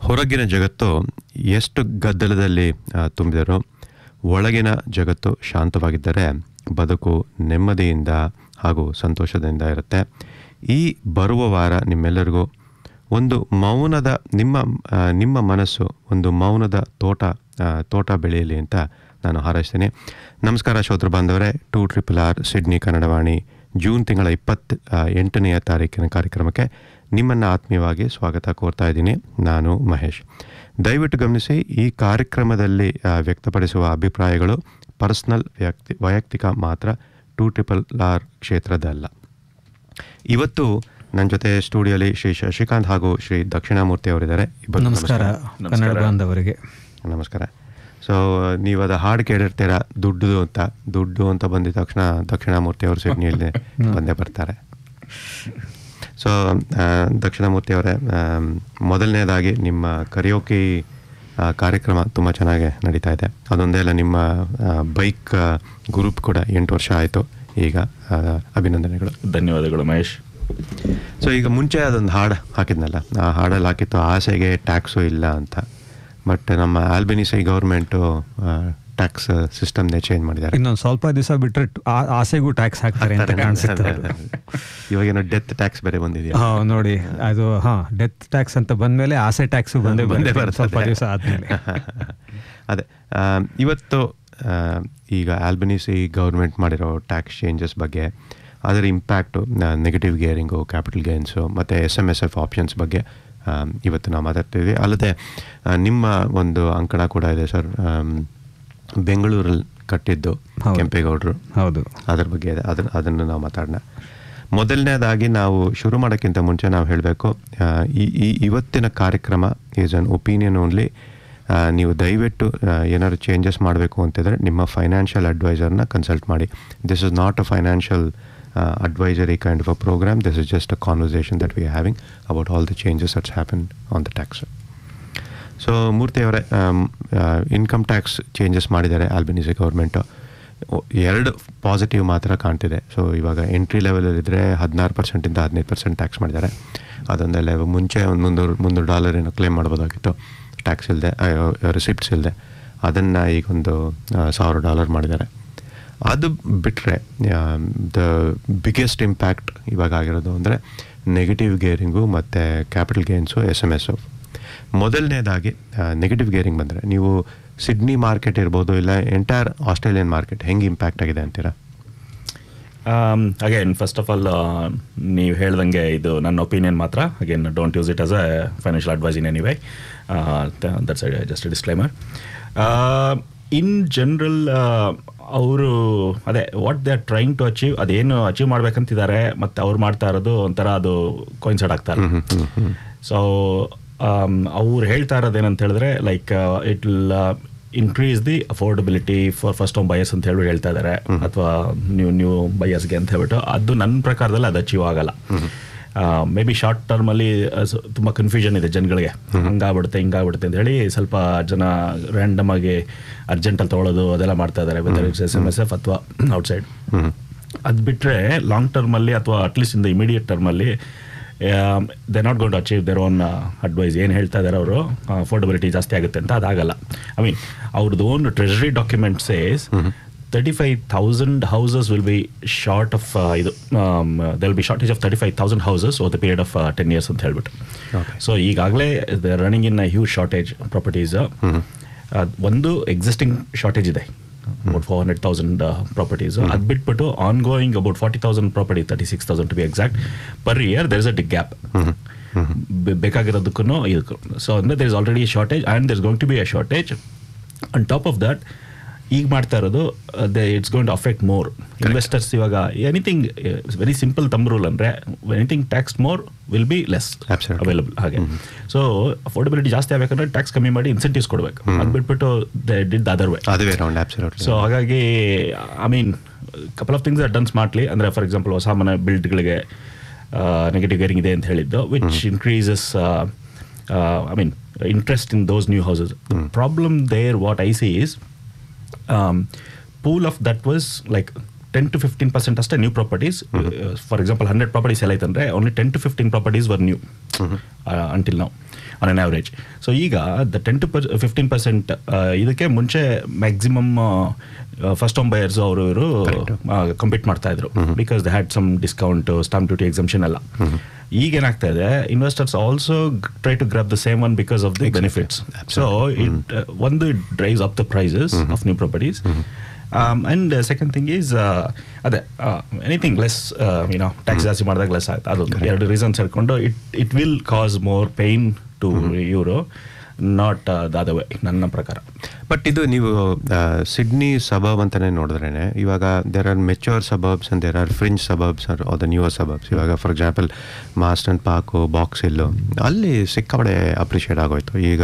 ಹೊರಗಿನ ಜಗತ್ತು ಎಷ್ಟು ಗದ್ದಲದಲ್ಲಿ ಆ, ತುಂಬಿದರೂ ಒಳಗಿನ ಜಗತ್ತು ಶಾಂತವಾಗಿದ್ದರೆ ಬದುಕು ನೆಮ್ಮದಿಯಿಂದ ಹಾಗೂ ಸಂತೋಷದಿಂದ ಇರುತ್ತೆ ಈ ಬರುವ ವಾರ ನಿಮ್ಮೆಲ್ಲರಿಗೂ ಒಂದು ಮೌನದ ನಿಮ್ಮ ಆ, ನಿಮ್ಮ ಮನಸ್ಸು ಒಂದು ಮೌನದ ತೋಟ ಆ, ತೋಟ ಬೆಳೆಯಲಿ ಅಂತ ನಾನು ಹಾರೈಸ್ತೀನಿ ನಮಸ್ಕಾರ ಶ್ರೋತೃ ಬಾಂಧವರೇ two triple R Sydney Kannadavani June ತಿಂಗಳ ಇಪ್ಪತ್ತು ಎಂಟನೆಯ ತಾರೀಕಿನ ಕಾರ್ಯಕ್ರಮಕ್ಕೆ ನಿಮ್ಮನ್ನು ಆತ್ಮೀಯವಾಗಿ ಸ್ವಾಗತ ಕೋರ್ತಾ ಇದ್ದೀನಿ ನಾನು ಮಹೇಶ್ ದಯವಿಟ್ಟು ಗಮನಿಸಿ ಈ ಕಾರ್ಯಕ್ರಮದಲ್ಲಿ ಆ, ವ್ಯಕ್ತಪಡಿಸುವ ಅಭಿಪ್ರಾಯಗಳು ಪರ್ಸ್ನಲ್ ವ್ಯಕ್ತಿ ವೈಯಕ್ತಿಕ ಮಾತ್ರ ಟೂ ಟ್ರಿಪಲ್ ಆರ್ ಕ್ಷೇತ್ರದಲ್ಲ ಇವತ್ತು ನನ್ನ ಜೊತೆ ಸ್ಟುಡಿಯೋಲಿ ಶ್ರೀ ಶಶಿಕಾಂತ್ ಹಾಗೂ ಶ್ರೀ ದಕ್ಷಿಣಾಮೂರ್ತಿ ಅವರಿದ್ದಾರೆ ಇಬ್ಬರು ನಮಸ್ಕಾರ ಕನ್ನಡ ಬಾಂಧವರಿಗೆ ನಮಸ್ಕಾರ ಸೊ ನೀವು ಅದು ಹಾಡು ಕೇಳಿರ್ತೀರ ದುಡ್ಡು ಅಂತ ದುಡ್ಡು ಅಂತ ಬಂದಿದ ತಕ್ಷಣ ದಕ್ಷಿಣಾಮೂರ್ತಿ ಅವರು ಸಿಡ್ನಿಯಲ್ಲಿ ಬಂದೇ ಬರ್ತಾರೆ ಸೊ ದಕ್ಷಿಣಾಮೂರ್ತಿ ಅವರೇ ಆಮ್, ಮೊದಲನೇದಾಗಿ ನಿಮ್ಮ ಕರಿಯೋಕಿ ಆ, ಕಾರ್ಯಕ್ರಮ ತುಂಬ ಚೆನ್ನಾಗಿ ನಡೀತಾ ಇದೆ ಅದೊಂದೇ ಅಲ್ಲ ನಿಮ್ಮ ಬೈಕ್ ಗ್ರೂಪ್ ಕೂಡ ಎಂಟು ವರ್ಷ ಆಯಿತು ಈಗ ಆ, ಅಭಿನಂದನೆಗಳು ಧನ್ಯವಾದಗಳು ಮಹೇಶ್ ಸೊ ಈಗ ಮುಂಚೆ ಅದೊಂದು ಹಾಡು ಹಾಕಿದ್ನಲ್ಲ ಆ ಹಾಡಲ್ಲಿ ಹಾಕಿತ್ತು ಆಸೆಗೆ ಟ್ಯಾಕ್ಸು ಇಲ್ಲ ಅಂತ ಬಟ್ ನಮ್ಮ ಆಲ್ಬಿನಿಸೈ ಗೌರ್ಮೆಂಟು ಟ್ಯಾಕ್ಸ್ ಸಿಸ್ಟಮ್ನೇ ಚೇಂಜ್ ಮಾಡಿದ್ದಾರೆ ಇನ್ನೊಂದು ಸ್ವಲ್ಪ ದಿವಸ ಬಿಟ್ರೆ ಟ- ಆ- ಆಸೆಗೂ ಟ್ಯಾಕ್ಸ್ ಹಾಕ್ತಾರೆ ಅಂತ ಕಾಣಿಸುತ್ತೆ ಇವಾಗೇನೋ ಡೆತ್ ಟ್ಯಾಕ್ಸ್ ಬೇರೆ ಬಂದಿದೆಯಾ ಹಾ ನೋಡಿ ಅದು ಹಾ ಡೆತ್ ಟ್ಯಾಕ್ಸ್ ಅಂತ ಬಂದ್ಮೇಲೆ ಆಸೆ ಟ್ಯಾಕ್ಸ್ ಬಂದೇ ಬಂದೇ ಬಂದೇ ಬರ್ತದೆ. ಸ್ವಲ್ಪ ದಿವಸ ಆದ್ಮೇಲೆ ಅದೇ ಆ, ಇವತ್ತು ಆ, ಈಗ ಆಲ್ಬನಿಸಿ ಗೌರ್ಮೆಂಟ್ ಮಾಡಿರೋ ಟ್ಯಾಕ್ಸ್ ಚೇಂಜಸ್ ಬಗ್ಗೆ ಅದರ impact negative gearing capital gains ಮತ್ತು S M S F options ಬಗ್ಗೆ ಆ, ಇವತ್ತು ನಾವು ಮಾತಾಡ್ತೀವಿ ಅಲ್ಲದೆ ಆ, ನಿಮ್ಮ ಒಂದು ಅಂಕಣ ಕೂಡ ಇದೆ ಸರ್ ಬೆಂಗಳೂರಲ್ಲಿ ಕಟ್ಟಿದ್ದು ಹೌದು. ಕೆಂಪೇಗೌಡರು ಹೌದು ಅದ್ರ ಬಗ್ಗೆ ಇದೆ ಅದನ್ನ ಅದನ್ನು ನಾವು ಮಾತಾಡೋಣ ಮೊದಲನೇದಾಗಿ ನಾವು ಶುರು ಮಾಡೋಕ್ಕಿಂತ ಮುಂಚೆ ನಾವು ಹೇಳಬೇಕು ಈ ಈ ಇವತ್ತಿನ ಕಾರ್ಯಕ್ರಮ ಈಸ್ ಅನ್ ಒಪಿನಿಯನ್ ಓನ್ಲಿ ನೀವು ದಯವಿಟ್ಟು ಆ, ಏನಾದ್ರು ಚೇಂಜಸ್ ಮಾಡಬೇಕು ಅಂತಿದ್ರೆ ನಿಮ್ಮ ಫೈನಾನ್ಷಿಯಲ್ ಅಡ್ವೈಸರ್ನ ಕನ್ಸಲ್ಟ್ ಮಾಡಿ this is not a financial advisory kind of a program. This is just a conversation that we are having about all the changes that's happened on the tax. So Murthy ಅವರೇ income tax changes ಮಾಡಿದ್ದಾರೆ ಆಲ್ಬಿನಿಸಿ government ಎರಡು positive ಮಾತ್ರ ಕಾಣ್ತಿದೆ so ಇವಾಗ entry ಲೆವೆಲಲ್ಲಿದ್ದರೆ ಹದಿನಾರು ಪರ್ಸೆಂಟಿಂದ ಹದಿನೈದು percent tax ಮಾಡಿದ್ದಾರೆ ಅದೊಂದೆಲ್ಲ ಮುಂಚೆ ಒಂದು ಮುನ್ನೂರು ಮುನ್ನೂರು ಡಾಲರ್ ಏನೋ ಕ್ಲೇಮ್ ಮಾಡ್ಬೋದಾಗಿತ್ತು ಟ್ಯಾಕ್ಸ್ ಇಲ್ಲದೆ ರಿಸಿಪ್ಟ್ಸ್ ಇಲ್ಲದೆ ಅದನ್ನು ಈಗ ಒಂದು ಆ, ಸಾವಿರ ಡಾಲರ್ ಮಾಡಿದ್ದಾರೆ ಅದು ಬಿಟ್ಟರೆ ದ ಬಿಗ್ಗೆಸ್ಟ್ ಇಂಪ್ಯಾಕ್ಟ್ ಇವಾಗ ಆಗಿರೋದು ಅಂದರೆ ನೆಗೆಟಿವ್ ಗೇರಿಂಗು ಮತ್ತು capital gains S M S ಮೊದಲನೇದಾಗಿ ನೆಗೆಟಿವ್ ಗೇರಿಂಗ್ ಬಂದರೆ ನೀವು ಸಿಡ್ನಿ ಮಾರ್ಕೆಟ್ ಇರ್ಬೋದು ಇಲ್ಲ ಎಂಟೈರ್ ಆಸ್ಟ್ರೇಲಿಯನ್ ಮಾರ್ಕೆಟ್ ಹೆಂಗೆ ಇಂಪ್ಯಾಕ್ಟ್ ಆಗಿದೆ ಅಂತೀರಾ ಅಗೇನ್ ಫಸ್ಟ್ ಆಫ್ ಆಲ್ ನೀವು ಹೇಳ್ದಂಗೆ ಇದು ನನ್ನ ಒಪಿನಿಯನ್ ಮಾತ್ರ again don't use it as a financial advice in anyway that's just disclaimer in general ಅವರು ಅದೇ what they are trying to achieve ಅದೇನು ಅಚೀವ್ ಮಾಡ್ಬೇಕಂತಿದ್ದಾರೆ ಮತ್ತು ಅವ್ರು ಮಾಡ್ತಾ ಇರೋದು ಒಂಥರ ಅದು ಕೋಯಿನ್ಸೈಡ್ ಆಗ್ತಾ ಇರೋದು ಸೊ ಅವ್ರು ಹೇಳ್ತಾ ಇರೋದೇನಂತ ಹೇಳಿದ್ರೆ like it will increase the affordability for first home buyers ಅಂತ ಹೇಳಿ ಹೇಳ್ತಾ ಇದ್ದಾರೆ ಅಥವಾ ನ್ಯೂ ನ್ಯೂ ಬಯರ್ಸ್ಗೆ ಅಂತ ಹೇಳ್ಬಿಟ್ಟು ಅದು ನನ್ನ ಪ್ರಕಾರದಲ್ಲಿ ಅದು ಅಚೀವ್ ಆಗಲ್ಲ ಮೇ ಬಿ ಶಾರ್ಟ್ ಟರ್ಮಲ್ಲಿ ತುಂಬ ಕನ್ಫ್ಯೂಷನ್ ಇದೆ ಜನಗಳಿಗೆ ಹಂಗಾಗ್ಬಿಡುತ್ತೆ ಹಿಂಗಾಗ್ಬಿಡುತ್ತೆ ಅಂತ ಹೇಳಿ ಸ್ವಲ್ಪ ಜನ ರ್ಯಾಂಡಮ್ ಆಗಿ ಅರ್ಜೆಂಟಲ್ಲಿ ತೊಗೊಳೋದು ಅದೆಲ್ಲ ಮಾಡ್ತಾ ಇದ್ದಾರೆ whether it's S M S F ಅಥವಾ ಔಟ್ಸೈಡ್ ಅದು ಬಿಟ್ಟರೆ ಲಾಂಗ್ ಟರ್ಮಲ್ಲಿ ಅಥವಾ ಅಟ್ಲೀಸ್ಟ್ ಇನ್ ದ ಇಮಿಡಿಯೇಟ್ ಟರ್ಮಲ್ಲಿ they not gonna to achieve their own advice ಏನು ಹೇಳ್ತಾ ಇದ್ದಾರೆ ಅವರು ಅಫೋರ್ಡಬಿಲಿಟಿ ಜಾಸ್ತಿ ಆಗುತ್ತೆ ಅಂತ ಅದಾಗಲ್ಲ ಐ ಮೀನ್ ಅವ್ರದ್ದು own treasury document says thirty five thousand houses will be short of ಇದು they'll be shortage of thirty five thousand houses over the period of ten years ಅಂತ ಹೇಳ್ಬಿಟ್ಟು ಸೊ ಈಗಾಗಲೇ running in huge shortage properties ಒಂದು existing shortage ಇದೆ about four hundred thousand properties ಅದು ಬಿಟ್ಬಿಟ್ಟು ongoing about forty thousand property thirty six thousand to be exact per year there is a big gap ಬೇಕಾಗಿರೋದಕ್ಕೂ ಇದಕ್ಕೂ so ಅಂದರೆ there is already shortage and there is going to be a shortage on top of that ಈಗ ಮಾಡ್ತಾ ಇರೋದು it's going to affect more investors ಇವಾಗ anything very simple thumb rule ಅಂದರೆ anything tax more will be less Absolutely. Available ಹಾಗೆ so affordability ಜಾಸ್ತಿ ಆಗಬೇಕಂದ್ರೆ tax ಕಮ್ಮಿ ಮಾಡಿ ಇನ್ಸೆಂಟಿವ್ಸ್ ಕೊಡಬೇಕು ಅದು ಬಿಟ್ಬಿಟ್ಟು ದೇ ಡಿಡ್ ಅದರ್ ವೇ ಅದುವೇ ರೌಂಡ್ ಆಬ್ಸಲ್ಯೂಟ್ಲಿ ಸೊ ಹಾಗಾಗಿ I mean couple of things R done smartly ಅಂದರೆ ಫಾರ್ ಎಕ್ಸಾಂಪಲ್ ಹೊಸ ಮನೆ ಬಿಲ್ಡ್ಗಳಿಗೆ ನೆಗೆಟಿವ್ ಗೇರಿಂಗ್ ಇದೆ ಅಂತ ಹೇಳಿದ್ದು which increases I mean interest in those new houses problem there what I see is pool of that was like ten to fifteen percent ಅಷ್ಟೇ new properties for example hundred properties ಎಲ್ಲ ಐತಂದ್ರೆ only ten to fifteen properties were new until ನಾವು on an average so ಈಗ the ten to per fifteen percent ಇದಕ್ಕೆ ಮುಂಚೆ maximum first home buyers ಅವರು ಇವರು compete ಮಾಡ್ತಾ ಇದ್ರು because they had some discount stamp duty exemption ಎಲ್ಲ ಈಗ ಏನಾಗ್ತಾ ಇದೆ investors also try to grab the same one because of the benefits so it ಒಂದು it drives up the prices of new properties and second thing is ಅದೇ anything less you know tax ಜಾಸ್ತಿ ಮಾಡಿದಾಗ less ಆಯ್ತು ಅದು ಎರಡು reasons ಹೇಳ್ಕೊಂಡು it it will cause more pain to ಇವರು not that way ನನ್ನ ಪ್ರಕಾರ ಬಟ್ ಇದು ನೀವು ಸಿಡ್ನಿ ಸಬಬ್ ಅಂತಾನೆ ನೋಡಿದ್ರೇನೆ ಇವಾಗ there are mature suburbs and there are fringe suburbs are the newer suburbs ಇವಾಗ for example Marsden park Box Hill ಅಲ್ಲಿ ಸಿಕ್ಕಾಪಡೆ ಅಪ್ರಿಷಿಯೇಟ್ ಆಗೋಯ್ತು ಈಗ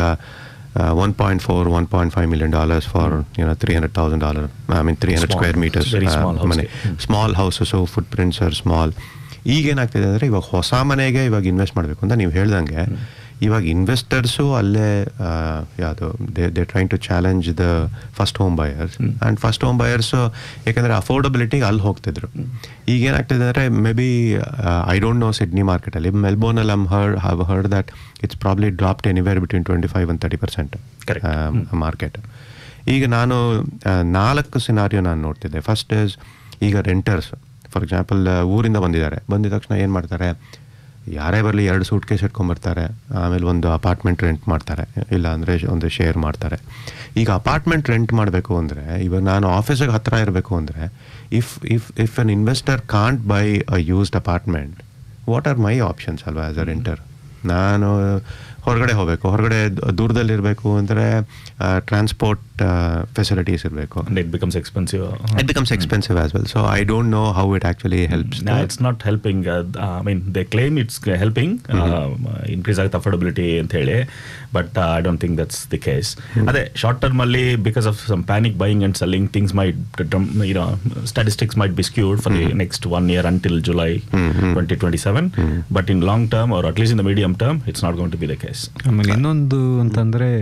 one point four one point five million dollars for you know three hundred thousand dollar I mean three hundred Small. Square metres Very small house. ಮನೆ small houses footprints are small ಈಗ ಏನಾಗ್ತಿದೆ ಅಂದರೆ ಇವಾಗ ಹೊಸ ಮನೆಗೆ ಇವಾಗ ಇನ್ವೆಸ್ಟ್ ಮಾಡಬೇಕು ಅಂತ ನೀವು ಹೇಳ್ದಂಗೆ ಇವಾಗ ಇನ್ವೆಸ್ಟರ್ಸು ಅಲ್ಲೇ ಯಾವುದು they they tried to challenge the first home buyers and first home buyers ಯಾಕಂದರೆ ಅಫೋರ್ಡಬಿಲಿಟಿಗೆ ಅಲ್ಲಿ ಹೋಗ್ತಿದ್ರು ಈಗ ಏನಾಗ್ತಿದೆ ಅಂದರೆ may be I don't know Sydney ಮಾರ್ಕೆಟಲ್ಲಿ ಮೆಲ್ಬೋರ್ನಲ್ಲಿ I'm heard have heard that it's probably dropped anywhere between twenty five and thirty percent Correct. Market ಈಗ ನಾನು ಆ, ನಾಲ್ಕು ಸಿನಾರಿಯೋ ನಾನು ನೋಡ್ತಿದ್ದೆ ಫಸ್ಟ್ ಇಸ್ ಈಗ ರೆಂಟರ್ಸ್ ಫಾರ್ ಎಕ್ಸಾಂಪಲ್ ಊರಿಂದ ಬಂದಿದ್ದಾರೆ ಬಂದಿದ ತಕ್ಷಣ ಏನು ಮಾಡ್ತಾರೆ ಯಾರೇ ಬರಲಿ ಎರಡು ಸೂಟ್ ಕೇಸ್ ಇಟ್ಕೊಂಡ್ಬರ್ತಾರೆ ಆಮೇಲೆ ಒಂದು ಅಪಾರ್ಟ್ಮೆಂಟ್ ರೆಂಟ್ ಮಾಡ್ತಾರೆ ಇಲ್ಲ ಅಂದರೆ ಒಂದು ಶೇರ್ ಮಾಡ್ತಾರೆ ಈಗ ಅಪಾರ್ಟ್ಮೆಂಟ್ ರೆಂಟ್ ಮಾಡಬೇಕು ಅಂದರೆ ಇವಾಗ ನಾನು ಆಫೀಸಿಗೆ ಹತ್ತಿರ ಇರಬೇಕು ಅಂದರೆ if if if an investor can't buy a used apartment what are my options ಅಲ್ವಾ ಆಸ್ ಅ ರೆಂಟರ್ ನಾನು ಹೊರಗಡೆ ಹೋಗಬೇಕು ಹೊರಗಡೆ ದೂರದಲ್ಲಿರಬೇಕು ಅಂದರೆ ಟ್ರಾನ್ಸ್ಪೋರ್ಟ್ ಫೆಸಿಲಿಟೀಸ್ ಇರಬೇಕು and it becomes expensive it becomes expensive as well so I don't know how it actually helps No, it's not helping. Uh, I mean, they claim it's helping, uh, increase ಆಗುತ್ತೆ affordability ಅಂತ ಹೇಳಿ but I don't think that's the case ಅದೇ short term ಅಲ್ಲಿ because of some panic buying and selling things might you know statistics might be skewed for the next one year until July twenty twenty seven but in long term or at least in the medium term it's not going to be the case ಆಮೇಲೆ ಇನ್ನೊಂದು ಅಂತಂದ್ರೆ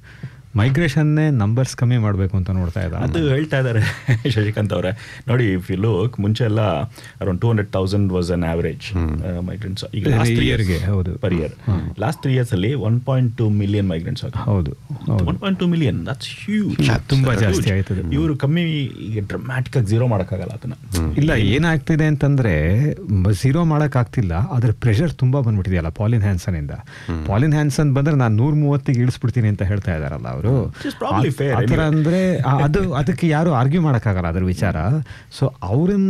ಮೈಗ್ರೇಷನ್ನೇ numbers ಕಮ್ಮಿ ಮಾಡಬೇಕು ಅಂತ ನೋಡ್ತಾ ಇದ್ದಾರೆ ಅದು ಹೇಳ್ತಾ ಇದ್ದಾರೆ ಶಶಿಕಾಂತ್ ಅವರೇ ನೋಡಿ ಇಫ್ ಯು ಲುಕ್ ಮುಂಚೆ ಎಲ್ಲ around two hundred thousand was an average migrants ಈಗ Per ಲಾಸ್ಟ್ year ಗೆ, ಹೌದು. Per year last three years ಅಲ್ಲಿ one point two million migrants ಹೌದು ಹೌದು one point two million that's huge ತುಂಬಾ ಜಾಸ್ತಿ ಆಯ್ತದೆ. ಇವರು ಕಮ್ಮಿ ಈಗ ಡ್ರಮ್ಯಾಟಿಕ್ ಆಗಿ ಜೀರೋ ಮಾಡೋಕ್ಕಾಗಲ್ಲ ಅದನ್ನ ಇಲ್ಲ ಏನಾಗ್ತಿದೆ ಅಂತಂದ್ರೆ ಝೀರೋ ಮಾಡಕ್ ಆಗ್ತಿಲ್ಲ ಅದ್ರ ಪ್ರೆಷರ್ ತುಂಬಾ ಬಂದ್ಬಿಟ್ಟಿದೆಯಲ್ಲ ಪಾಲಿನ್ ಹ್ಯಾನ್ಸನ್ ಇಂದ ಪಾಲಿನ್ ಹ್ಯಾನ್ಸನ್ ಬಂದ್ರೆ ನಾನು ನೂರ ಮೂವತ್ತಿಗೆ ಇಳಿಸ್ಬಿಡ್ತೀನಿ ಅಂತ ಹೇಳ್ತಾ ಇದಾರಲ್ಲ ಅವರು Which is probably fair ಆತರ anyway. ಅಂದ್ರೆ ಆ- ಅದು ಅದಕ್ಕೆ ಯಾರು ಆರ್ಗ್ಯೂ ಮಾಡಕ್ಕಾಗಲ್ಲ ಅದ್ರ ವಿಚಾರ ಸೊ ಅವರನ್ನ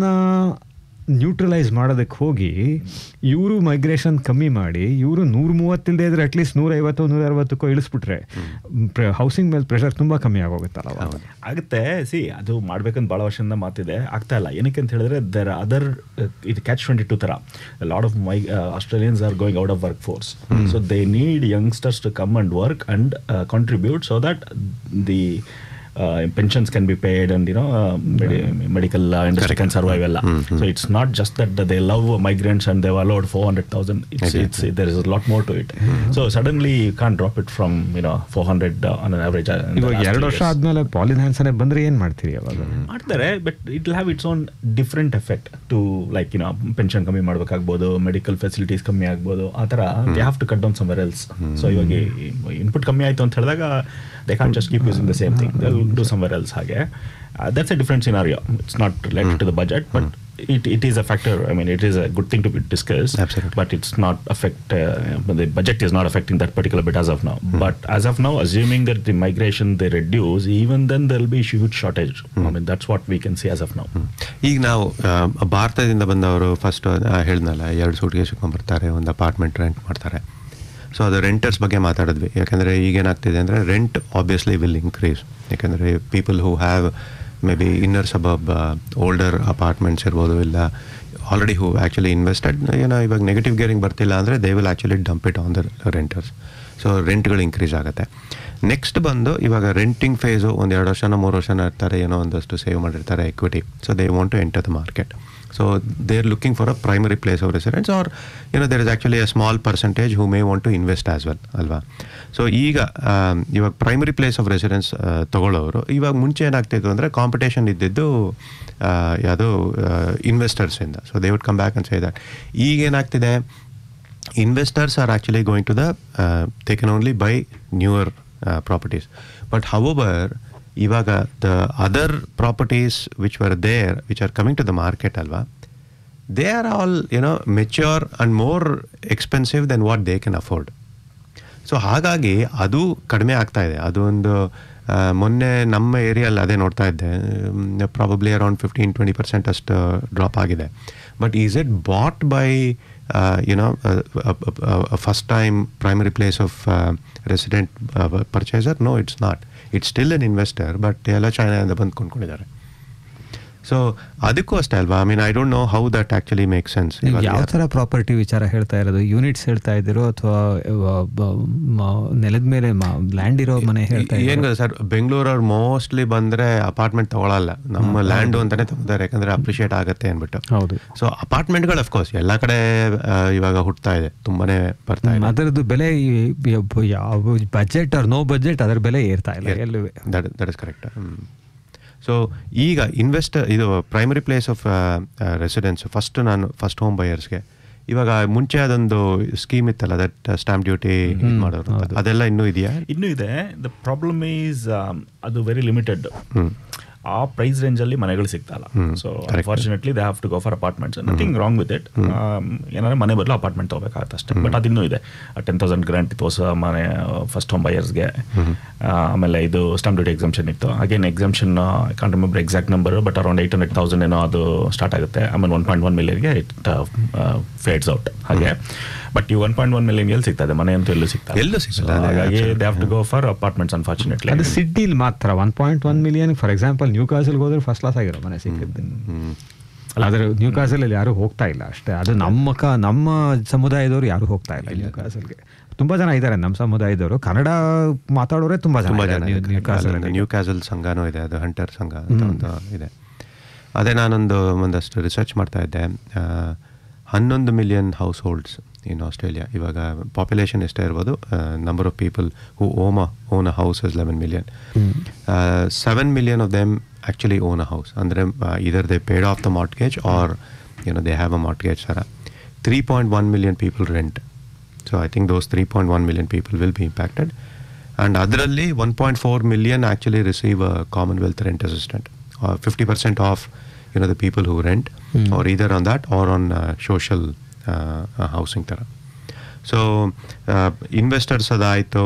ನ್ಯೂಟ್ರಲೈಸ್ ಮಾಡೋದಕ್ಕೆ ಹೋಗಿ ಇವರು ಮೈಗ್ರೇಷನ್ ಕಮ್ಮಿ ಮಾಡಿ ಇವರು ನೂರ ಮೂವತ್ತಿಲ್ದೇ ಇದ್ರೆ ಅಟ್ಲೀಸ್ಟ್ ನೂರ ಐವತ್ತು ನೂರ ಅರವತ್ತಕ್ಕೋ ಇಳಿಸ್ಬಿಟ್ರೆ ಹೌಸಿಂಗ್ ಮೇಲೆ ಪ್ರೆಷರ್ ತುಂಬಾ ಕಮ್ಮಿ ಆಗೋಗುತ್ತಲ್ಲ ಅವಾಗ. ಆಗುತ್ತೆ ಸಿ ಅದು ಮಾಡ್ಬೇಕಂತ ಭಾಳ ವರ್ಷದಿಂದ ಮಾತಿದೆ ಆಗ್ತಾ ಇಲ್ಲ ಏನಕ್ಕೆ ಅಂತ ಹೇಳಿದ್ರೆ ದರ್ ಅದರ್ ಇದು ಕ್ಯಾಚ್ ಟ್ವೆಂಟಿ ಟು ಥರ lot of my Australians are going out of workforce so they need youngsters to come and work and contribute so that the pensions can be paid and you know medical industry can survive ಎಲ್ಲ so it's not just that they love migrants and they've allowed four hundred thousand it's it's there is lot more to it so suddenly corn drop it from you know four hundred on average ಇವಾಗ ಎರಡು ವರ್ಷ ಆದ್ಮೇಲೆ ಪಾಲಿನ್ Hanson ಬಂದ್ರೆ ಏನ್ ಮಾಡ್ತೀರಿ ಅವಾಗ ಮಾಡ್ತಾರೆ but it will have its own different effect to like you know pension ಕಮ್ಮಿ ಮಾಡ್ಬೇಕಾಗ್ಬೋದು ಮೆಡಿಕಲ್ ಫೆಸಿಲಿಟೀಸ್ ಕಮ್ಮಿ ಆಗ್ಬೋದು ಆ ಥರ they have to cut down somewhere else so ಇವಾಗ ಇನ್ಪುಟ್ ಕಮ್ಮಿ ಆಯಿತು ಅಂತ ಹೇಳಿದಾಗ they can just keep using the same thing they do somewhere else ಹಾಗೆ that's a different scenario it's not related to the budget but it, it is a factor. I mean, it is a good thing to be discussed. Absolutely. But it's not affect. Uh, the budget is not affecting that particular bit as of now. But as of now, assuming that the migration they reduce, even then there will be huge shortage. I mean, that's what we can see as of now. ಈಗ ನಾವು ಆ, ಭಾರತದಿಂದ ಬಂದವರು first ಹೇಳಿದ್ನಲ್ಲ ಎರಡು ಸೂಟ್ಗೆ ಬರ್ತಾರೆ ಒಂದು apartment rent ಮಾಡ್ತಾರೆ ಸೊ ಅದು ರೆಂಟರ್ಸ್ ಬಗ್ಗೆ ಮಾತಾಡಿದ್ವಿ ಯಾಕಂದರೆ ಈಗೇನಾಗ್ತಿದೆ ಅಂದರೆ ರೆಂಟ್ ಆಬ್ವಿಯಸ್ಲಿ ವಿಲ್ ಇನ್ಕ್ರೀಸ್ ಯಾಕಂದರೆ people who have may be inner suburb older apartments ಇರ್ಬೋದು ಇಲ್ಲ ಆಲ್ರೆಡಿ ಹೂ ಆ್ಯಕ್ಚುಲಿ ಇನ್ವೆಸ್ಟೆಡ್ ಏನೋ ಇವಾಗ ನೆಗೆಟಿವ್ ಗೇರಿಂಗ್ ಬರ್ತಿಲ್ಲ ಅಂದರೆ they will actually dump it on the renters so ರೆಂಟ್ಗಳು ಇನ್ಕ್ರೀಸ್ ಆಗುತ್ತೆ ನೆಕ್ಸ್ಟ್ ಬಂದು ಇವಾಗ ರೆಂಟಿಂಗ್ ಫೇಸು ಒಂದು ಎರಡು ವರ್ಷನ ಮೂರು ವರ್ಷನ ಇರ್ತಾರೆ ಏನೋ ಒಂದಷ್ಟು ಸೇವ್ ಮಾಡಿರ್ತಾರೆ equity so they want to enter the market so they are looking for a primary place of residence or ಏನೋ there is actually a small percentage who may want to invest as well ಅಲ್ವಾ so ಈಗ um, ಇವಾಗ primary place of residence ತಗೊಳ್ಳೋರು ಇವಾಗ ಮುಂಚೆ ಏನಾಗ್ತಿತ್ತು ಅಂದರೆ competition ಇದ್ದಿದ್ದು ಆ, ಯಾವುದು ಇನ್ವೆಸ್ಟರ್ಸಿಂದ so they would come back ಅಂತ ಸೇ ದಟ್ ಈಗ ಏನಾಗ್ತಿದೆ investors are actually going to the uh, they can only buy newer uh, properties but however ಇವಾಗ the other properties which were there which are coming to the market alva they are all you know mature and more expensive than what they can afford so ಹಾಗಾಗಿ ಅದು ಕಡಿಮೆ ಆಗ್ತಾ ಇದೆ ಅದು ಒಂದು ಆ, ಮೊನ್ನೆ ನಮ್ಮ ಏರಿಯಲ್ಲಿ ಅದೇ ನೋಡ್ತಾ ಇದ್ದೆ probably around fifteen twenty percent ಅಷ್ಟು ಡ್ರಾಪ್ ಆಗಿದೆ but is it bought by you know first time primary place of resident purchaser no it's not it's still an investor but ಎಲ್ಲ ಚೈನಾದಿಂದ ಬಂದು ಕೊಂಡ್ಕೊಂಡಿದ್ದಾರೆ ಸೊ ಅದಕ್ಕೂ ಅಷ್ಟೇ ಅಲ್ವಾ I mean I don't know how that actually make sense ನೀವು ಯಾವ ಥರ ಪ್ರಾಪರ್ಟಿ ವಿಚಾರ ಹೇಳ್ತಾ ಇರೋದು ಯೂನಿಟ್ಸ್ ಹೇಳ್ತಾ ಇದ್ದೀರೋ ಅಥವಾ ನೆಲದ ಮೇಲೆ ಲ್ಯಾಂಡ್ ಇರೋ ಮನೆ ಹೇಳ್ತಾ ಏನ್ ಇದ್ದೀರೋ ಗೊತ್ತಾ ಸರ್ ಬೆಂಗಳೂರವ್ರು ಮೋಸ್ಟ್ಲಿ ಬಂದ್ರೆ ಅಪಾರ್ಟ್ಮೆಂಟ್ ತಗೊಳಲ್ಲ ನಮ್ಮ ಲ್ಯಾಂಡ್ ಅಂತಾನೆ ತಗೋತಾರೆ ಯಾಕಂದ್ರೆ ಅಪ್ರಿಷಿಯೇಟ್ ಆಗುತ್ತೆ ಅನ್ಬಿಟ್ಟು ಹೌದು ಸೊ ಅಪಾರ್ಟ್ಮೆಂಟ್ಗಳು ಅಫ್ಕೋರ್ಸ್ ಎಲ್ಲ ಕಡೆ ಆ, ಇವಾಗ ಹುಟ್ತಾ ಇದೆ ತುಂಬಾನೇ ಬರ್ತಾ ಇದೆ ಅದರದ್ದು ಬೆಲೆ ಈ- ಈ- ಯಾವ ಬಜೆಟ್ ಅವ್ರ ನೋ ಬಜೆಟ್ ಅದರ ಬೆಲೆ ಏರ್ತಾ ಇಲ್ಲ ಎಲ್ಲೂ that that is correct so ಈಗ ಇನ್ವೆಸ್ಟರ್ ಇದು primary place of residence first ನಾನು ಫಸ್ಟ್ ಹೋಮ್ ಬಯರ್ಸ್ಗೆ ಇವಾಗ ಮುಂಚೆ ಅದೊಂದು ಸ್ಕೀಮ್ ಇತ್ತಲ್ಲ ದಟ್ ಸ್ಟಾಂಪ್ ಡ್ಯೂಟಿ ಮಾಡೋರು ಅಂತ. ಅದೆಲ್ಲ ಇನ್ನೂ ಇದೆಯಾ ಇನ್ನೂ ಇದೆ ದ ಪ್ರಾಬ್ಲಮ್ ಈಸ್ ಅದು ವೆರಿ ಲಿಮಿಟೆಡ್ ಹ್ಮ್. ಆ ಪ್ರೈಸ್ ರೇಂಜಲ್ಲಿ ಮನೆಗಳು ಸಿಗ್ತಾ ಇಲ್ಲ hmm, so correct. Unfortunately they have to go for apartments nothing wrong with it ಏನಾದ್ರೆ ಮನೆ ಬದಲು ಅಪಾರ್ಟ್ಮೆಂಟ್ ತೊಗೋಬೇಕಾಗತ್ತೆ ಅಷ್ಟೇ ಬಟ್ ಅದಿನ್ನೂ ಇದೆ ಟೆನ್ ತೌಸಂಡ್ ಗ್ರಾಂಟ್ ಇತ್ತು ಹೊಸ ಮನೆ ಫಸ್ಟ್ ಹೋಮ್ ಬಯರ್ಸ್ಗೆ ಆಮೇಲೆ ಇದು ಸ್ಟಾಂಪ್ ಡ್ಯೂಟಿ ಎಕ್ಸಾಮ್ಷನ್ ಇತ್ತು again exemption can't remember exact number but around eight hundred thousand ಏನೋ ಅದು ಸ್ಟಾರ್ಟ್ ಆಗುತ್ತೆ ಆಮೇಲೆ ಒನ್ ಪಾಯಿಂಟ್ ಒನ್ ಮಿಲಿಯನ್ಗೆ ಇಟ್ ಫೇಡ್ಸ್ ಔಟ್ ಹಾಗೆ ಬಟ್ ಈ ಒನ್ ಪಾಯಿಂಟ್ ಒನ್ ಮಿಲಿಯನ್ ಎಲ್ಲಿ ಸಿಗ್ತದೆ ಮನೆ ಅಂತೂ ಎಲ್ಲೂ ಸಿಗ್ತದೆ ಎಲ್ಲೂ ಸಿಗಲ್ಲ, ಅದೇ ಹಾಗಾಗಿ absolutely. They have to go for apartments unfortunately ಅದು ಸಿಡ್ಡಿಲ್ ಮಾತ್ರ one point one million for example ನ್ಯೂ ಕಾಸಲ್ಗೆ ಹೋದ್ರೆ ಫಸ್ಟ್ ಕ್ಲಾಸ್ ಆಗಿರೋ ಮನೆ ಸಿಕ್ಕಿದ್ದು ಹ್ಮ್ ಅಲ್ಲ ಅದ್ರ ನ್ಯೂ ಕಾಸಲಲ್ಲಿ ಯಾರು ಹೋಗ್ತಾ ಇಲ್ಲ ಅಷ್ಟೇ ಅದು ನಮ್ಮ ಕ ನಮ್ಮ ಸಮುದಾಯದವರು ಯಾರು ಹೋಗ್ತಾ ಇಲ್ಲ ನ್ಯೂ ಕಾಸಲ್ಗೆ ತುಂಬಾ ಜನ ಇದ್ದಾರೆ ನಮ್ಮ ಸಮುದಾಯದವರು ಕನ್ನಡ ಮಾತಾಡೋರೇ ತುಂಬಾ ಜನ ತುಂಬಾ ಇದ್ದಾರೆ ಜನ ನ್ಯೂ- ನ್ಯೂ ಕಾಸಲಲ್ಲಿ. ನ್ಯೂ ಕ್ಯಾಸಲ್ ಸಂಘನೂ ಇದೆ ಅದು ಹಂಟರ್ ಸಂಘ ಅಂತ ಒಂದು ಇದೆ ಅದೇ ನಾನೊಂದು ಒಂದಷ್ಟು ರಿಸರ್ಚ್ ಮಾಡ್ತಾ ಇದ್ದೆ ಆ, ಹನ್ನೊಂದು million households in Australia ಇವಾಗ ಪಾಪ್ಯುಲೇಷನ್ ಎಷ್ಟೇ ಇರ್ಬೋದು number of people who um own a house is eleven million seven million of them actually own a house ಅಂದರೆ either they paid off the mortgage or ಏನೋ they have a mortgage ಥರ three point one million people rent so I think those three point one million people will be impacted and ಅದರಲ್ಲಿ one point four million actually receive Commonwealth rent assistant fifty percent of you know the people who rent are either on that are on social housing ಥರ so investors ಅದಾಯಿತು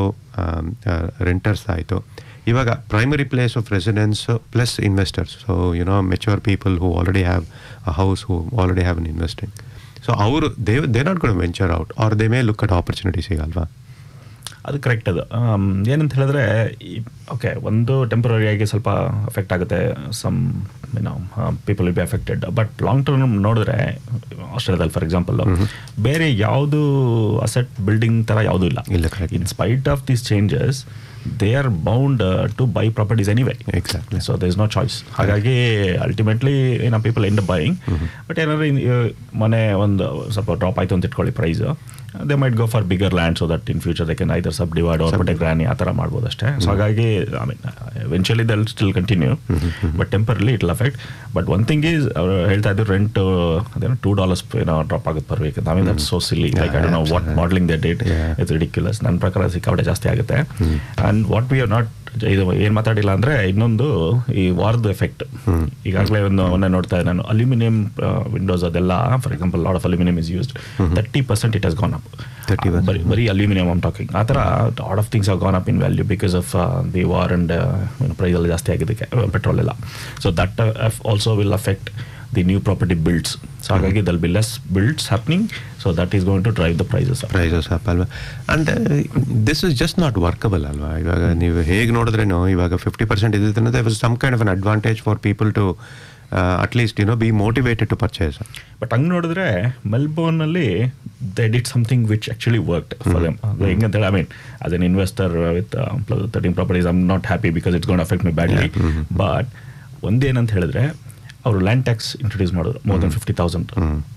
renters ಆಯಿತು ಇವಾಗ primary place of residence plus investors so you know mature people who already have a house who already have an investing so ಅವರು they they not go venture out or they may look at opportunities ಈಗಲ್ವಾ ಅದು correct ಅದು am, ಏನಂತ ಹೇಳಿದ್ರೆ okay ಒಂದು temporary ಆಗಿ ಸ್ವಲ್ಪ affect ಆಗುತ್ತೆ ಸಮ್ ಏನೋ people will be affected but long term ನೋಡಿದ್ರೆ ಆಸ್ಟ್ರೇಲಿಯಾದಲ್ಲಿ ಫಾರ್ ಎಕ್ಸಾಂಪಲ್ ಬೇರೆ ಯಾವುದು ಅಸೆಟ್ ಬಿಲ್ಡಿಂಗ್ ಥರ ಯಾವುದೂ ಇಲ್ಲ ಇಲ್ಲ, correct. In spite of these changes they are bound to buy properties anyway Exactly. So there is no choice ಹಾಗಾಗಿ ಅಲ್ಟಿಮೇಟ್ಲಿ ಏನೋ ಪೀಪಲ್ ಎಂಡ್ ಬೈಯಿಂಗ್ ಬಟ್ ಏನಾದ್ರು ಇನ್- ಆ, ಮನೆ ಒಂದು ಸ್ವಲ್ಪ ಡ್ರಾಪ್ ಆಯಿತು ಅಂತ ಇಟ್ಕೊಳ್ಳಿ price they might go for bigger land so that in future they can either subdivide or but granny ಆ ಥರ ಮಾಡ್ಬೋದು ಅಷ್ಟೇ ಸೊ ಹಾಗಾಗಿ I mean eventually they'll still continue but temporarily it affect but one thing is ಅವ್ರು ಹೇಳ್ತಾ ಇದ್ರು rent ಅದೇನೋ two dollars ಏನೋ ಡ್ರಾಪ್ ಆಗುತ್ತೆ per week I mean that so silly like I don't know what modelling the date Yeah. It's ridiculous ನನ್ನ ಪ್ರಕಾರ ಸಿಕ್ಕಾಪಟ್ಟೆ ಜಾಸ್ತಿ ಆಗುತ್ತೆ and what we are not ಇದು ಏನು ಮಾತಾಡಿಲ್ಲ ಅಂದರೆ ಇನ್ನೊಂದು ಈ ವಾರ್ದು ಎಫೆಕ್ಟ್ ಈಗಾಗಲೇ ಒಂದು ಮೊನ್ನೆ ನೋಡ್ತಾ ಇದ್ದೆ ನಾನು ಅಲ್ಯೂಮಿನಿಯಂ ವಿಂಡೋಸ್ ಅದೆಲ್ಲ for example lot of aluminium is used thirty percent it has gone up 30%. ಬರೀ ಬರೀ ಅಲ್ಯೂಮಿನಿಯಂ ಆಮ್ ಟಾಕಿಂಗ್ ಆ ಥರ lot of things are gone up in value because of the war and price ಎಲ್ಲ ಜಾಸ್ತಿ ಆಗಿದ್ದಕ್ಕೆ petrol ಎಲ್ಲ so that also will affect the new property builds so ಹಾಗಾಗಿ they'll be less builds happening so that is going to drive the prices prices up ಅಲ್ವಾ and this is just not workable ಅಲ್ವಾ ಇವಾಗ ನೀವು ಹೇಗೆ ನೋಡಿದ್ರೇನು ಇವಾಗ fifty percent ಇದ್ದಿದ್ದು some kind of an advantage for people to at least you know be motivated to purchase but ಹಂಗೆ ನೋಡಿದ್ರೆ ಮೆಲ್ಬೋರ್ನಲ್ಲಿ they did something which actually worked for them ಅದು ಹೆಂಗಂತ ಹೇಳಿ I mean as an investor with thirteen properties I'm not happy because it's gone affect me badly but ಒಂದೇನಂತ ಹೇಳಿದ್ರೆ ಅವರು land tax introduce ಮಾಡಿದ್ರು more than fifty thousand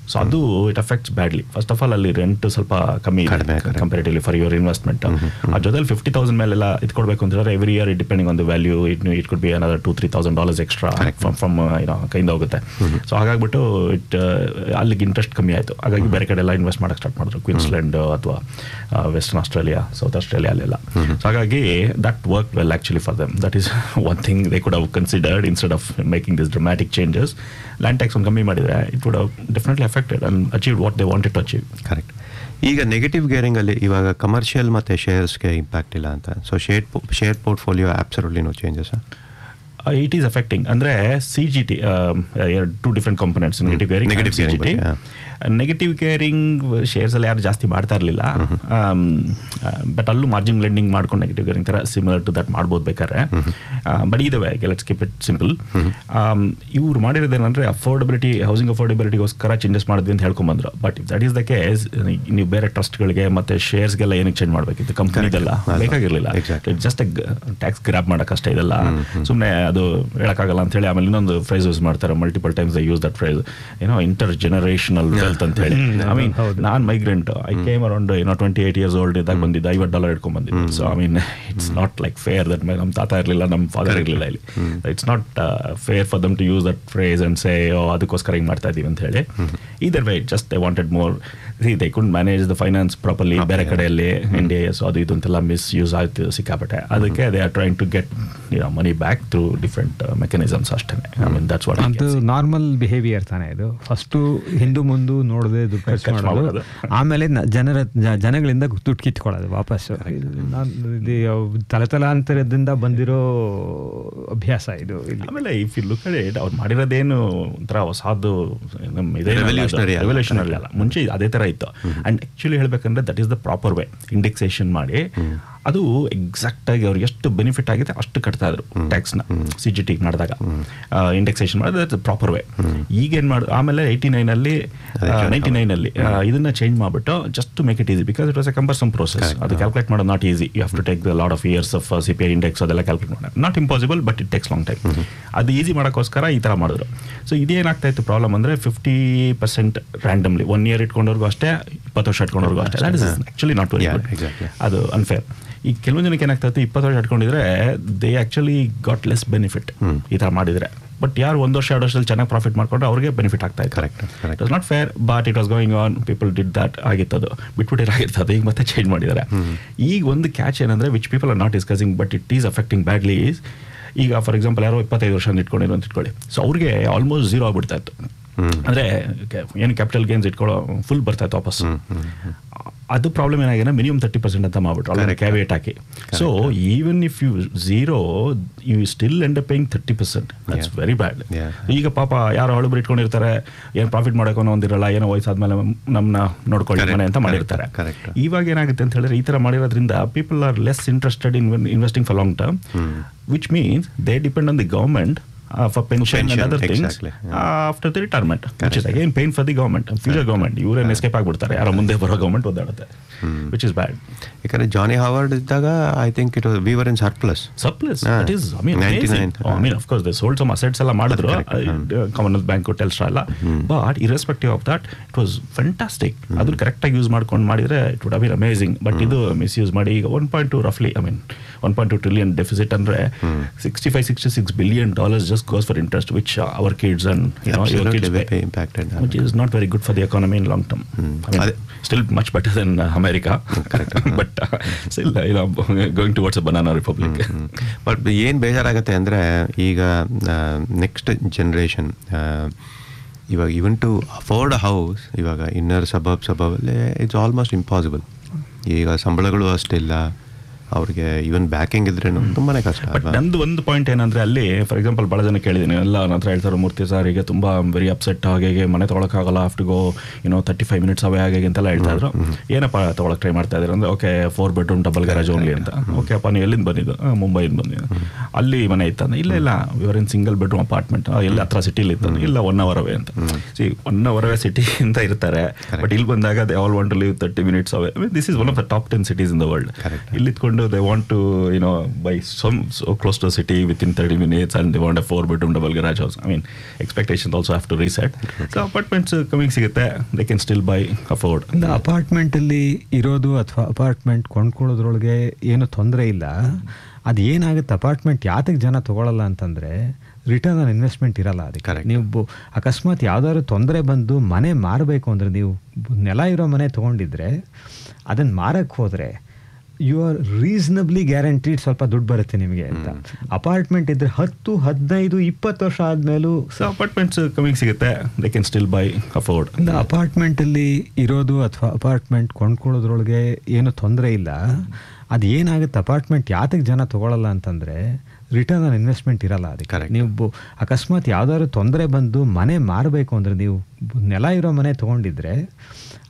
so ಅದು it affects badly first of all ಅಲ್ಲಿ rent ಸ್ವಲ್ಪ ಕಮ್ಮಿ ಕಡಿಮೆ, correct. Comparatively for your investment ಆ ಜೊತೆಲಿ ಫಿಫ್ಟಿ ತೌಸಂಡ್ ಮೇಲೆಲ್ಲ ಇದು ಕೊಡಬೇಕು ಅಂತಂದ್ರೆ every year it depending on the value it it could be another two three thousand dollars extra from from ಏನೋ ಕೈಯಿಂದ ಹೋಗುತ್ತೆ ಸೊ ಹಾಗಾಗ್ಬಿಟ್ಟು ಇಟ್ ಅಲ್ಲಿಗೆ ಇಂಟ್ರೆಸ್ಟ್ ಕಮ್ಮಿ ಆಯಿತು ಹಾಗಾಗಿ ಬೇರೆ ಕಡೆ ಎಲ್ಲ ಇನ್ವೆಸ್ಟ್ ಮಾಡಕ್ಕೆ ಸ್ಟಾರ್ಟ್ ಮಾಡಿದ್ರು ಕ್ವೀನ್ಸ್ಲ್ಯಾಂಡ್ ಅಥವಾ ವೆಸ್ಟರ್ನ್ ಆಸ್ಟ್ರೇಲಿಯಾ ಸೌತ್ ಆಸ್ಟ್ರೇಲಿಯಾ ಅಲ್ಲೆಲ್ಲ ಸೊ ಹಾಗಾಗಿ that work well actually for them that is one thing they could have considered instead of making this dramatic changes land tax ಒಂದು ಕಮ್ಮಿ ಮಾಡಿದರೆ it would have definitely affected and achieve what they wanted to achieve correct ಈಗ negative ಗೇರಿಂಗಲ್ಲಿ ಇವಾಗ commercial ಮತ್ತು ಶೇರ್ಸ್ಗೆ impact ಇಲ್ಲ ಅಂತ ಸೊ ಶೇರ್ ಶೇರ್ ಪೋರ್ಟ್ಫೋಲಿಯೋ ಆ್ಯಪ್ಸರಲ್ಲಿ no changes it is affecting ಅಂದರೆ ಸಿ ಜಿ ಟಿ ಎರಡು two different components negative gearing Negative C G gearing T ಬಗ್ಗೆ, ನೆಗೆಟಿವ್ ಕೇರಿಂಗ್ ಶೇರ್ಸ್ ಅಲ್ಲಿ ಯಾರು ಜಾಸ್ತಿ ಮಾಡ್ತಾ ಇರಲಿಲ್ಲ ಬಟ್ ಅಲ್ಲೂ ಮಾರ್ಜಿನ್ ಲೆಂಡಿಂಗ್ ಮಾಡ್ಕೊಂಡು ನೆಗೆಟಿವ್ ಕೇರಿಂಗ್ ಥರ ಸಿಮಿಲರ್ ಟು ದಟ್ ಮಾಡ್ಬೋದು ಬೇಕಾದ್ರೆ ಬಟ್ ಇದಾವೆ ಲೆಟ್ಸ್ ಕೀಪ್ ಇಟ್ ಸಿಂಪಲ್ ಇವ್ರು ಮಾಡಿರೋದೇನಂದ್ರೆ ಅಫೋರ್ಡಬಿಲಿಟಿ ಹೌಸಿಂಗ್ ಅಫೋರ್ಡಬಿಲಿಟಿಗೋಸ್ಕರ ಚೇಂಜಸ್ ಮಾಡಿದ್ವಿ ಅಂತ ಹೇಳ್ಕೊಂಬಂದ್ರು but if that is the case ನೀವು ಬೇರೆ ಟ್ರಸ್ಟ್ಗಳಿಗೆ ಮತ್ತೆ ಶೇರ್ಸ್ಗೆಲ್ಲ ಏನಕ್ಕೆ ಚೇಂಜ್ ಮಾಡಬೇಕಿತ್ತು ಕಂಪ್ನಿದೆಲ್ಲ Correct. ಬೇಕಾಗಿರಲಿಲ್ಲ Exactly. ಜಸ್ಟ್ ಟ್ಯಾಕ್ಸ್ ಗ್ರಾಪ್ ಮಾಡೋಕ್ಕಷ್ಟೇ ಇದೆಲ್ಲ ಸುಮ್ಮನೆ ಅದು ಹೇಳಕ್ಕಾಗಲ್ಲ ಅಂತ ಹೇಳಿ ಆಮೇಲೆ ಇನ್ನೊಂದು ಫ್ರೈಸ್ ಯೂಸ್ ಮಾಡ್ತಾರೆ multiple times use that phrase ಏನೋ ಇಂಟರ್ ಜನರೇಷನಲ್ ವೆಲ್ತ್ ಅಂತ ಹೇಳಿ I mean non migrant I came around ಏನೋ ಟ್ವೆಂಟಿ ಏಟ್ ಇಯರ್ಸ್ ಓಲ್ಡ್ ಇದ್ದಾಗ ಬಂದಿದ್ದ ಐವತ್ತು ಡಾಲರ್ ಇಟ್ಕೊಂಡ್ ಬಂದಿದ್ದು so I mean it's not like fair that ನಮ್ಮ ತಾತ ಇರಲಿಲ್ಲ ನಮ್ಮ ಫಾದರ್ ಇರಲಿಲ್ಲ ಇಲ್ಲಿ it's not fair for them to use that phrase and say ಅದಕ್ಕೋಸ್ಕರ ಹಿಂಗೆ ಮಾಡ್ತಾ ಇದೀವಿ ಅಂತ ಹೇಳಿ either way just they wanted more they could manage the finance properly ಬೇರೆ ಕಡೆಯಲ್ಲಿ ಇಂಡಿಯಾ ಎಸ್ ಅದು ಇದು ಅಂತೆಲ್ಲ ಮಿಸ್ ಯೂಸ್ ಆಯ್ತು ಸಿಕ್ಕಾಪಟ್ಟೆ ಅದಕ್ಕೆ they are trying to get money back through different mechanisms ಅಷ್ಟೇ ಐ ಮೀನ್ ದಟ್ಸ್ ವಾಟ್ ಅದು ನಾರ್ಮಲ್ ಬಿಹೇವಿಯರ್ ತಾನೇ ಇದು ಫಸ್ಟು ಹಿಂದು ಮುಂದು ನೋಡದೆ ದುಡ್ಡು ಖರ್ಚು ಖರ್ಚು ಮಾಡೋದು ಮಾಡೋದು. ಆಮೇಲೆ ನ- ಜನರ ಜ- ಜನಗಳಿಂದ ದುಡ್ಡು ಕಿತ್ಕೊಳ್ಳೋದು ವಾಪಸ್ಸು ಇದು ನಾನ್- ಇದು ಯಾವ- ತಲೆತಲಾಂತರದಿಂದ ಬಂದಿರೋ ಅಭ್ಯಾಸ ಇದು ಇಲ್ಲಿ ಆಮೇಲೆ ಇಫ್ ಯು ಲುಕ್ ಅಟ್ ಅವ್ರು ಮಾಡಿರೋದೇನು ಒಂಥರ ಹೊಸದು ನಮ್ಮ Revolutionary ಅಲ್ಲ. ರೆವಲ್ಯೂಷನರಿ ಅಲ್ಲ ಮುಂಚೆ ಅದೇ ಥರ ಇತ್ತು ಅಂಡ್ ಆ್ಯಕ್ಚುಲಿ ಹೇಳ್ಬೇಕಂದ್ರೆ that is the proper way indexation ಮಾಡಿ ಅದು ಎಕ್ಸಾಕ್ಟ್ ಆಗಿ ಅವ್ರಿಗೆ ಎಷ್ಟು ಬೆನಿಫಿಟ್ ಆಗಿದೆ ಅಷ್ಟು ಕಟ್ತಾ ಇದ್ರು ಟ್ಯಾಕ್ಸ್ನ ಸಿ ಜಿ ಟಿ ಮಾಡಿದಾಗ ಇಂಡೆಕ್ಸೇಷನ್ ಮಾಡಿದ್ರೆ ದಟ್ಸ್ ಪ್ರಾಪರ್ ವೇ ಈಗೇನು ಮಾಡು ಆಮೇಲೆ ಏಯ್ಟಿ ನೈನಲ್ಲಿ ನೈಂಟಿ ನೈನಲ್ಲಿ ಇದನ್ನ ಚೇಂಜ್ ಮಾಡಿಬಿಟ್ಟು just to make it easy because it was a cumbersome process ಅದು ಕ್ಯಾಲ್ಕುಲೇಟ್ ಮಾಡೋದು not easy you have to take the lot of years of C P I index ಅದೆಲ್ಲ calculate ಮಾಡೋದು not impossible but it takes long time ಅದು easy ಮಾಡೋಕ್ಕೋಸ್ಕರ ಈ ಥರ ಮಾಡಿದ್ರು so ಇದೇನಾಗ್ತಾ ಇತ್ತು ಪ್ರಾಬ್ಲಮ್ ಅಂದರೆ fifty percent randomly one year ಇಟ್ಕೊಂಡವ್ರಿಗೂ ಅಷ್ಟೇ ಇಪ್ಪತ್ತು ವರ್ಷ ಇಟ್ಕೊಂಡವ್ರಿಗೂ ಅಷ್ಟೇ that is actually not very Yeah, good exactly. ಅದು ಅನ್ಫೇರ್ ಈಗ ಕೆಲವೊಂದು ಜನಕ್ಕೆ ಏನಾಗ್ತಾ ಇತ್ತು ಇಪ್ಪತ್ತು ವರ್ಷ ಇಟ್ಕೊಂಡಿದ್ರೆ they actually got less benefit ಈ ಥರ ಮಾಡಿದರೆ ಬಟ್ ಯಾರು ಒಂದು ವರ್ಷ ಎರಡು ವರ್ಷದಲ್ಲಿ ಚೆನ್ನಾಗಿ ಪ್ರಾಫಿಟ್ ಮಾಡ್ಕೊಂಡ್ರೆ ಅವ್ರಿಗೆ ಬೆನಿಫಿಟ್ ಆಗ್ತಾ ಇತ್ತು Correct, correct. It was not fair but it was going on people did that ಆಗಿತ್ತದು ಬಿಟ್ಬಿಟ್ಟಿರಾಗಿತ್ತು ಈಗ ಮತ್ತೆ ಚೇಂಜ್ ಮಾಡಿದ್ದಾರೆ ಈಗ ಒಂದು ಕ್ಯಾಚ್ ಏನಂದ್ರೆ which people are not discussing but it is affecting badly is ಈಗ ಫಾರ್ ಎಕ್ಸಾಂಪಲ್ ಯಾರೋ ಇಪ್ಪತ್ತೈದು ವರ್ಷ ಇಟ್ಕೊಂಡಿರೋ ಅಂತ ಇಟ್ಕೊಳ್ಳಿ ಸೊ ಅವ್ರಿಗೆ ಆಲ್ಮೋಸ್ಟ್ ಝೀರೋ ಆಗ್ಬಿಡ್ತಾ ಇತ್ತು ಅಂದರೆ ಏನು ಕ್ಯಾಪಿಟಲ್ ಗೇನ್ಸ್ ಇಟ್ಕೊಳ್ಳೋ ಫುಲ್ ಬರ್ತಾ ಇತ್ತು ವಾಪಸ್ ಅದು ಪ್ರಾಬ್ಲಮ್ ಏನಾಗಿದೆ ಮಿನಿಮಮ್ ತರ್ಟಿ ಪರ್ಸೆಂಟ್ ಅಂತ ಮಾಡ್ಬಿಟ್ರು ಅಲ್ಲಿ ಕ್ಯಾವಿಯೇಟ್ ಹಾಕಿ so even if you zero you still end up paying thirty percent that's Yeah. Very bad Yeah. ಈಗ ಪಾಪ ಯಾರೋ ಹಳುಬ್ರು ಇಟ್ಕೊಂಡಿರ್ತಾರೆ ಏನು ಪ್ರಾಫಿಟ್ ಮಾಡೋಕೆ ಅನ್ನೋ ಒಂದಿರಲ್ಲ ಏನೋ ವಯಸ್ಸಾದ್ಮೇಲೆ ನಮ್ಮನ್ನ ನೋಡ್ಕೊಳ್ಳಿ Correct, ಮನೆ ಅಂತ correct, ಮಾಡಿರ್ತಾರೆ correct. ಇವಾಗ ಏನಾಗುತ್ತೆ ಅಂತ ಹೇಳಿದ್ರೆ ಈ ಥರ ಮಾಡಿರೋದ್ರಿಂದ people are less interested in investing for long term which means they depend on the government for pension and Pension, other things exactly, after the retirement which is again pain for the government future government ಇವರೇನು escape ಆಗ್ಬಿಡ್ತಾರೆ ಯಾರೋ ಮುಂದೆ ಬರೋ government ಓದಾಡುತ್ತೆ which is bad ಯಾಕಂದ್ರೆ Johnny Howard ಇದ್ದಾಗ I think it we were in surplus surplus ಹಾ. That is I mean 99, I mean of course they sold some assets ಎಲ್ಲ ಮಾಡಿದ್ರು correct, ಕಾಮನ್ವೆಲ್ತ್ ಬ್ಯಾಂಕ್ ಟೆಲ್ಸ್ಟ್ರಾ ಎಲ್ಲ but irrespective of that it was fantastic ಅದು ಕರೆಕ್ಟಾಗಿ use ಮಾಡ್ಕೊಂಡು ಮಾಡಿದ್ರೆ it would been amazing but ಇದು misuse ಮಾಡಿ ಈಗ ಒನ್ ಪಾಯಿಂಟ್ ಟು ರಫ್ಲಿ I mean one point two trillion deficit ಅಂದ್ರೆ sixty five sixty six billion dollars just goes for interest which our kids and your kids Absolutely impacted. which is not very good for the economy in long term. I mean, Ade- still much better than uh, America, but uh, still, uh, you know, going towards a banana republic. But ಏನು ಬೇಜಾರಾಗತ್ತೆ ಅಂದರೆ ಈಗ next generation ಇವಾಗ even to afford house ಇವಾಗ inner suburb ಸಬಬಲ್ಲೇ it's almost impossible ಈಗ ಸಂಬಳಗಳು ಅಷ್ಟಿಲ್ಲ ಅವ್ರಿಗೆ ಇವನ್ ಬ್ಯಾಕಿಂಗ್ ಇದ್ರೇನು ತುಂಬಾನೇ ಕಷ್ಟ ಬಟ್ ಅಲ್ವಾ? ನಂದು ಒಂದು ಪಾಯಿಂಟ್ ಏನಂದ್ರೆ ಅಲ್ಲಿ ಫಾರ್ ಎಕ್ಸಾಂಪಲ್ ಭಾಳ ಜನ ಕೇಳಿದ್ದೀನಿ ಎಲ್ಲ ನನ್ನ ಹತ್ರ ಹೇಳ್ತಾರೆ ಮೂರ್ತಿ ಸರ್ ಈಗ ತುಂಬ ವೆರಿ ಅಪ್ಸೆಟ್ ಹಾಗೆ ಹೀಗೆ ಮನೆ ತೊಗೊಳಕ್ಕಾಗಲ್ಲ ಆಫ್ಟರ್ ಗೋ ಏನೋ ತರ್ಟಿ ಫೈವ್ ಮಿನಿಟ್ಸ್ ಅವೇ ಹಾಗೆ ಹೀಗೆ ಅಂತೆಲ್ಲ ಹೇಳ್ತಾ ಇದ್ರು ಏನಪ್ಪ ತೊಗೊಳಕ್ ಟ್ರೈ ಮಾಡ್ತಾ ಇದ್ದಾರೆ ಅಂದ್ರೆ okay four bedroom double garage only ಅಂತ ಓಕೆ ಅಪ್ಪ ನೀವು ಎಲ್ಲಿಂದ ಬಂದಿದ್ದು "ಆ, ಮುಂಬೈಯಿಂದ ಬಂದಿದ್ದು ಅಲ್ಲಿ ಮನೆ ಇತ್ತಂದ್ರೆ ಇಲ್ಲ ಇಲ್ಲ ಇವರ್ ಇನ್ ಸಿಂಗಲ್ ಬೆಡ್ರೂಮ್ ಅಪಾರ್ಟ್ಮೆಂಟ್ ಎಲ್ಲಿ ಹತ್ರ ಸಿಟಿಲಿ ಇತ್ತು ಇಲ್ಲ ಒನ್ ಅವರ್ ಅವೇ ಅಂತ ಸಿ ಒನ್ ಅವರ್ ಅವೇ ಸಿಟಿ ಅಂತ ಇರ್ತಾರೆ ಬಟ್ ಇಲ್ಲಿ ಬಂದಾಗ they all want to live thirty minutes away this is one of the top ten cities in the world Correct. ಇಲ್ಲಿ ಇತ್ಕೊಂಡು they want to, you know, buy some so close to the city within 30 minutes and they want a four bedroom double garage house. I mean, expectations also have to reset. So apartments uh, coming ಸಿಗುತ್ತೆ they can still buy, afford. ಅಪಾರ್ಟ್ಮೆಂಟಲ್ಲಿ ಇರೋದು ಅಥವಾ apartment ಕೊಂಡ್ಕೊಳ್ಳೋದ್ರೊಳಗೆ ಏನು ತೊಂದರೆ ಇಲ್ಲ ಅದು ಏನಾಗುತ್ತೆ apartment ಯಾತಕ್ಕೆ ಜನ ತಗೊಳ್ಳಲ್ಲ ಅಂತಂದರೆ ರಿಟರ್ನ್ ಆನ್ ಇನ್ವೆಸ್ಟ್ಮೆಂಟ್ ಇರಲ್ಲ ಅದಕ್ಕೆ Correct. ನೀವು ಬು- ಅಕಸ್ಮಾತ್ ಯಾವ್ದಾದ್ರು ತೊಂದರೆ ಬಂದು ಮನೆ ಮಾರಬೇಕು ಅಂದರೆ ನೀವು ಬ- ನೆಲ ಇರೋ ಮನೆ ತೊಗೊಂಡಿದ್ರೆ ಅದನ್ನು ಮಾರಕ್ಕೆ ಹೋದರೆ ಯು ಆರ್ ರೀಸನಬ್ಲಿ ಗ್ಯಾರಂಟಿಡ್ ಸ್ವಲ್ಪ ದುಡ್ಡು ಬರುತ್ತೆ ನಿಮಗೆ ಅಂತ ಅಪಾರ್ಟ್ಮೆಂಟ್ ಇದ್ರೆ ಹತ್ತು ಹದಿನೈದು ಇಪ್ಪತ್ತು ವರ್ಷ ಆದಮೇಲೂ ಸೊ ಅಪಾರ್ಟ್ಮೆಂಟ್ಸ್ ಕಮ್ಮಿಂಗ್ ಸಿಗುತ್ತೆ they can still buy afford ಅಪಾರ್ಟ್ಮೆಂಟಲ್ಲಿ ಇರೋದು ಅಥವಾ ಅಪಾರ್ಟ್ಮೆಂಟ್ ಕೊಂಡ್ಕೊಳ್ಳೋದ್ರೊಳಗೆ ಏನು ತೊಂದರೆ ಇಲ್ಲ ಅದು ಏನಾಗುತ್ತೆ ಅಪಾರ್ಟ್ಮೆಂಟ್ ಯಾತಕ್ಕೆ ಜನ ತಗೊಳ್ಳಲ್ಲ ಅಂತಂದರೆ ರಿಟರ್ನ್ ಆನ್ ಇನ್ವೆಸ್ಟ್ಮೆಂಟ್ ಇರಲ್ಲ ಅದಕ್ಕೆ Correct. ನೀವು ಬು- ಅಕಸ್ಮಾತ್ ಯಾವ್ದಾದ್ರು ತೊಂದರೆ ಬಂದು ಮನೆ ಮಾರಬೇಕು ಅಂದರೆ ನೀವು ಬ- ನೆಲ ಇರೋ ಮನೆ ತೊಗೊಂಡಿದ್ರೆ